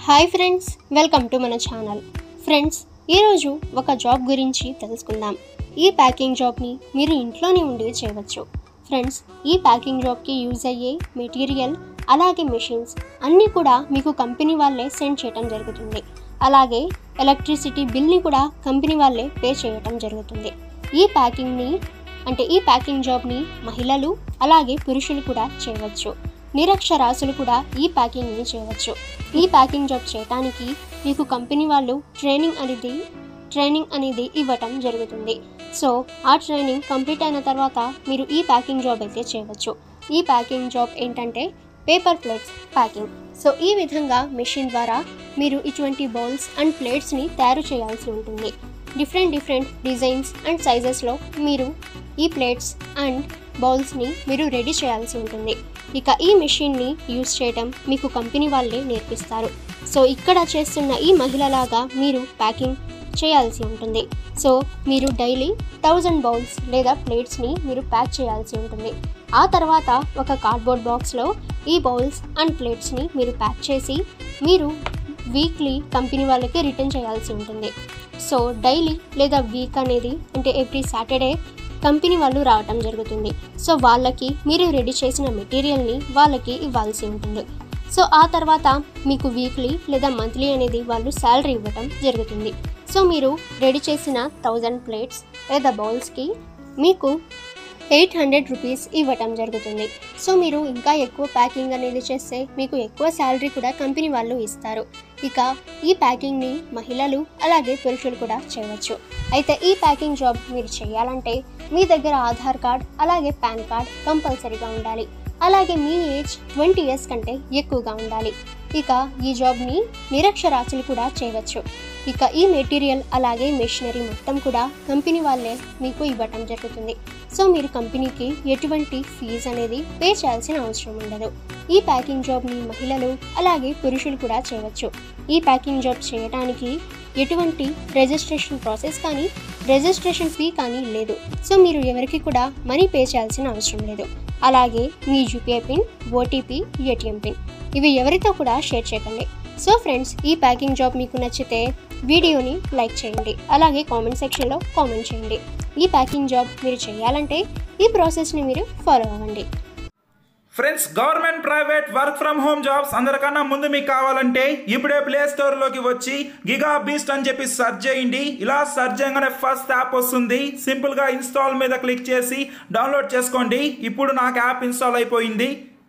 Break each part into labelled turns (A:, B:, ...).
A: hi friends welcome to మన channel friends ఈరోజు ఒక జాబ్ గురించి తెలుసుకుందాం ఈ ప్యాకింగ్ జాబ్ని మీరు ఇంట్లోనే ఉండి చేయవచ్చు ఫ్రెండ్స్ ఈ ప్యాకింగ్ జాబ్కి యూజ్ అయ్యే మెటీరియల్ అలాగే మెషిన్స్ అన్నీ కూడా మీకు కంపెనీ వాళ్ళే సెండ్ చేయడం జరుగుతుంది అలాగే ఎలక్ట్రిసిటీ బిల్ని కూడా కంపెనీ వాళ్ళే పే చేయటం జరుగుతుంది ఈ ప్యాకింగ్ని అంటే ఈ ప్యాకింగ్ జాబ్ని మహిళలు అలాగే పురుషులు కూడా చేయవచ్చు నిరక్షరాస్యులు కూడా ఈ ప్యాకింగ్ని చేయవచ్చు ఈ ప్యాకింగ్ జాబ్ చేయడానికి మీకు కంపెనీ వాళ్ళు ట్రైనింగ్ అనేది ట్రైనింగ్ అనేది ఇవ్వటం జరుగుతుంది సో ఆ ట్రైనింగ్ కంప్లీట్ అయిన తర్వాత మీరు ఈ ప్యాకింగ్ జాబ్ అయితే చేయవచ్చు ఈ ప్యాకింగ్ జాబ్ ఏంటంటే పేపర్ ప్లేట్స్ ప్యాకింగ్ సో ఈ విధంగా మెషిన్ ద్వారా మీరు ఇటువంటి బౌల్స్ అండ్ ప్లేట్స్ని తయారు చేయాల్సి ఉంటుంది డిఫరెంట్ డిఫరెంట్ డిజైన్స్ అండ్ సైజెస్లో మీరు ఈ ప్లేట్స్ అండ్ బౌల్స్ని మీరు రెడీ చేయాల్సి ఉంటుంది ఇక ఈ మెషిన్ని యూస్ చేయడం మీకు కంపెనీ వాళ్ళే నేర్పిస్తారు సో ఇక్కడ చేస్తున్న ఈ మహిళలాగా మీరు ప్యాకింగ్ చేయాల్సి ఉంటుంది సో మీరు డైలీ థౌజండ్ బౌల్స్ లేదా ప్లేట్స్ని మీరు ప్యాక్ చేయాల్సి ఉంటుంది ఆ తర్వాత ఒక కార్డ్బోర్డ్ బాక్స్లో ఈ బౌల్స్ అండ్ ప్లేట్స్ని మీరు ప్యాక్ చేసి మీరు వీక్లీ కంపెనీ వాళ్ళకి రిటర్న్ చేయాల్సి ఉంటుంది సో డైలీ లేదా వీక్ అనేది అంటే ఎవ్రీ సాటర్డే కంపెనీ వాళ్ళు రావటం జరుగుతుంది సో వాళ్ళకి మీరు రెడీ చేసిన మెటీరియల్ని వాళ్ళకి ఇవ్వాల్సి ఉంటుంది సో ఆ తర్వాత మీకు వీక్లీ లేదా మంత్లీ అనేది వాళ్ళు శాలరీ ఇవ్వటం జరుగుతుంది సో మీరు రెడీ చేసిన థౌజండ్ ప్లేట్స్ లేదా బౌల్స్కి మీకు ఎయిట్ హండ్రెడ్ రూపీస్ ఇవ్వటం జరుగుతుంది సో మీరు ఇంకా ఎక్కువ ప్యాకింగ్ అనేది చేస్తే మీకు ఎక్కువ శాలరీ కూడా కంపెనీ వాళ్ళు ఇస్తారు ఇక ఈ ప్యాకింగ్ని మహిళలు అలాగే పురుషులు కూడా చేయవచ్చు అయితే ఈ ప్యాకింగ్ జాబ్ మీరు చేయాలంటే మీ దగ్గర ఆధార్ కార్డ్ అలాగే పాన్ కార్డ్ కంపల్సరీగా ఉండాలి అలాగే మీ ఏజ్ ట్వంటీ ఇయర్స్ కంటే ఎక్కువగా ఉండాలి ఇక ఈ జాబ్ని నిరక్షరాస్యులు కూడా చేయవచ్చు ఇక ఈ మెటీరియల్ అలాగే మెషినరీ మొత్తం కూడా కంపెనీ వాళ్ళే మీకు ఇవ్వటం జరుగుతుంది సో మీరు కంపెనీకి ఎటువంటి ఫీజు అనేది పే చేయాల్సిన అవసరం ఉండదు ఈ ప్యాకింగ్ జాబ్ని మహిళలు అలాగే పురుషులు కూడా చేయవచ్చు ఈ ప్యాకింగ్ జాబ్ చేయడానికి ఎటువంటి రిజిస్ట్రేషన్ ప్రాసెస్ కానీ రిజిస్ట్రేషన్ ఫీ కానీ లేదు సో మీరు ఎవరికి కూడా మనీ పే చేయాల్సిన అవసరం లేదు అలాగే మీ UPI pin OTP ATM pin ఇవి ఎవరితో కూడా షేర్ చేయకండి సో ఫ్రెండ్స్ ఈ ప్యాకింగ్ జాబ్ మీకు నచ్చితే వీడియోని లైక్ చేయండి అలాగే కామెంట్ సెక్షన్లో కామెంట్ చేయండి ఈ ప్యాకింగ్ జాబ్ మీరు చేయాలంటే ఈ ప్రాసెస్ని మీరు ఫాలో అవ్వండి
B: friends government private work from home jobs అందరికన్నా ముందు మీకు కావాలంటే ఇప్పుడే ప్లే స్టోర్ లోకి వచ్చి గిగా బీస్ట్ అని చెప్పి సెర్చ్ చేయండి ఇలా సెర్చ్ చేయగానే ఫస్ట్ యాప్ వస్తుంది సింపుల్ గా ఇన్స్టాల్ మీద క్లిక్ చేసి డౌన్లోడ్ చేసుకోండి ఇప్పుడు నాకు యాప్ ఇన్స్టాల్ అయిపోయింది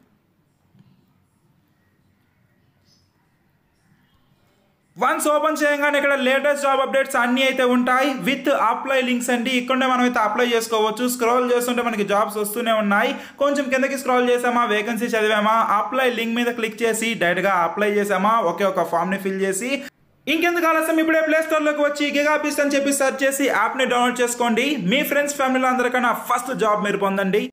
B: వన్స్ ఓపెన్ చేయగానే ఇక్కడ లేటెస్ట్ జాబ్ అప్డేట్స్ అన్ని అయితే ఉంటాయి విత్ అప్లై లింక్స్ అండి ఇక్కడే మనం అయితే అప్లై చేసుకోవచ్చు స్క్రోల్ చేస్తుంటే మనకి జాబ్స్ వస్తూనే ఉన్నాయి కొంచెం కిందకి స్క్రోల్ చేసామా వేకెన్సీ చదివామా అప్లై లింక్ మీద క్లిక్ చేసి డైరెక్ట్గా అప్లై చేసామా ఒకే ఒక ఫామ్ని ఫిల్ చేసి ఇంకెందుకు ఆలస్యం ఇప్పుడే ప్లే స్టోర్లోకి వచ్చి గిగాబీస్ అని చెప్పి సెర్చ్ చేసి యాప్ని డౌన్లోడ్ చేసుకోండి మీ ఫ్రెండ్స్ ఫ్యామిలీలో అందరికన్నా ఫస్ట్ జాబ్ మీరు పొందండి